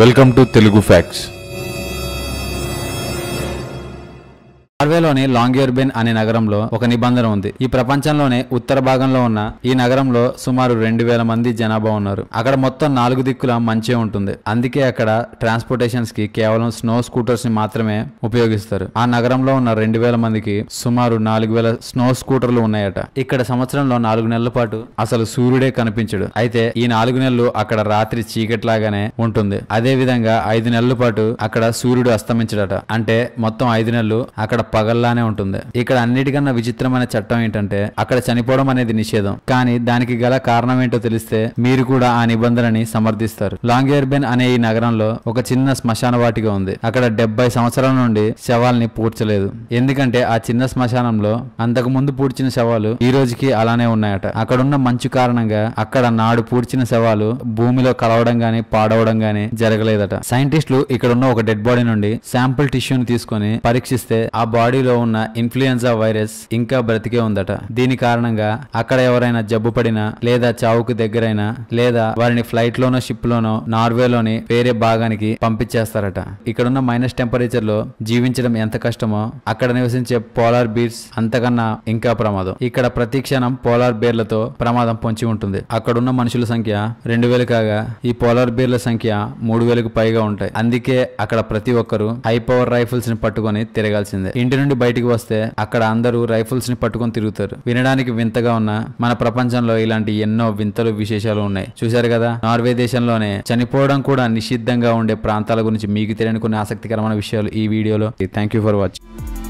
welcome to Telugu facts నార్వేలోని Longyearbyen అనే నగరంలో ఒక నిబంధన ఉంది ఈ ప్రపంచంలోనే ఉత్తర భాగంలో ఉన్న ఈ నగరంలో సుమారు రెండు వేల మంది జనాభా ఉన్నారు అక్కడ మొత్తం నాలుగు దిక్కుల మంచే ఉంటుంది అందుకే అక్కడ ట్రాన్స్పోర్టేషన్స్ కి కేవలం స్నో స్కూటర్స్ ని మాత్రమే ఉపయోగిస్తారు ఆ నగరంలో ఉన్న రెండు వేల మందికి సుమారు నాలుగు వేల స్నో స్కూటర్లు ఉన్నాయట ఇక్కడ సంవత్సరంలో నాలుగు నెలల పాటు అసలు సూర్యుడే కనిపించడు అయితే ఈ నాలుగు నెలలు అక్కడ రాత్రి చీకట్లాగానే ఉంటుంది అదే విధంగా ఐదు నెలల పాటు అక్కడ సూర్యుడు అస్తమించడట అంటే మొత్తం ఐదు నెలలు అక్కడ పగల్లానే ఉంటుంది ఇక్కడ అన్నిటికన్నా విచిత్రమైన చట్టం ఏంటంటే అక్కడ చనిపోవడం అనేది నిషేధం కానీ దానికి గల కారణం ఏంటో తెలిస్తే మీరు కూడా ఆ నిబంధనని సమర్థిస్తారు లాంగేర్బెన్ అనే ఈ నగరంలో ఒక చిన్న శ్మశాన వాటిక ఉంది అక్కడ డెబ్బై సంవత్సరాల నుండి శవాల్ని పూడ్చలేదు ఎందుకంటే ఆ చిన్న శ్మశానంలో అంతకు ముందు పూడ్చిన శవాలు ఈ రోజుకి అలానే ఉన్నాయట అక్కడున్న మంచు కారణంగా అక్కడ నాడు పూడ్చిన శవాలు భూమిలో కలవడం గాని పాడవడం గాని జరగలేదట సైంటిస్టులు ఇక్కడ ఉన్న ఒక డెడ్ బాడీ నుండి శాంపుల్ టిష్యూని తీసుకొని పరీక్షిస్తే ఆ బాడీలో ఉన్న ఇన్ఫ్లుయెన్జా వైరస్ ఇంకా బ్రతికే ఉందట దీని కారణంగా అక్కడ ఎవరైనా జబ్బు పడినా లేదా చావుకు దగ్గరైనా లేదా వారిని ఫ్లైట్ లోనో షిప్ లోనో నార్వేలోని వేరే భాగానికి పంపించేస్తారట ఇక్కడున్న మైనస్ టెంపరేచర్ లో జీవించడం ఎంత కష్టమో అక్కడ నివసించే పోలార్ బీర్స్ అంతకన్నా ఇంకా ప్రమాదం ఇక్కడ ప్రతి క్షణం పోలార్ బేర్లతో ప్రమాదం పొంచి ఉంటుంది అక్కడున్న మనుషుల సంఖ్య రెండు వేలు కాగా ఈ పోలార్ బేర్ల సంఖ్య మూడు వేలకు పైగా ఉంటాయి అందుకే అక్కడ ప్రతి ఒక్కరూ హై పవర్ రైఫిల్స్ ని పట్టుకొని తిరగాల్సిందే ఇంటి నుండి బయటికి వస్తే అక్కడ అందరూ రైఫిల్స్ ని పట్టుకొని తిరుగుతారు వినడానికి వింతగా ఉన్న మన ప్రపంచంలో ఇలాంటి ఎన్నో వింతలు విశేషాలు ఉన్నాయి చూశారు కదా నార్వే దేశంలోనే చనిపోవడం కూడా నిషిద్ధంగా ఉండే ప్రాంతాల గురించి మీకు తెలియని కొన్ని ఆసక్తికరమైన విషయాలు ఈ వీడియోలో థ్యాంక్ యూ ఫర్ వాచింగ్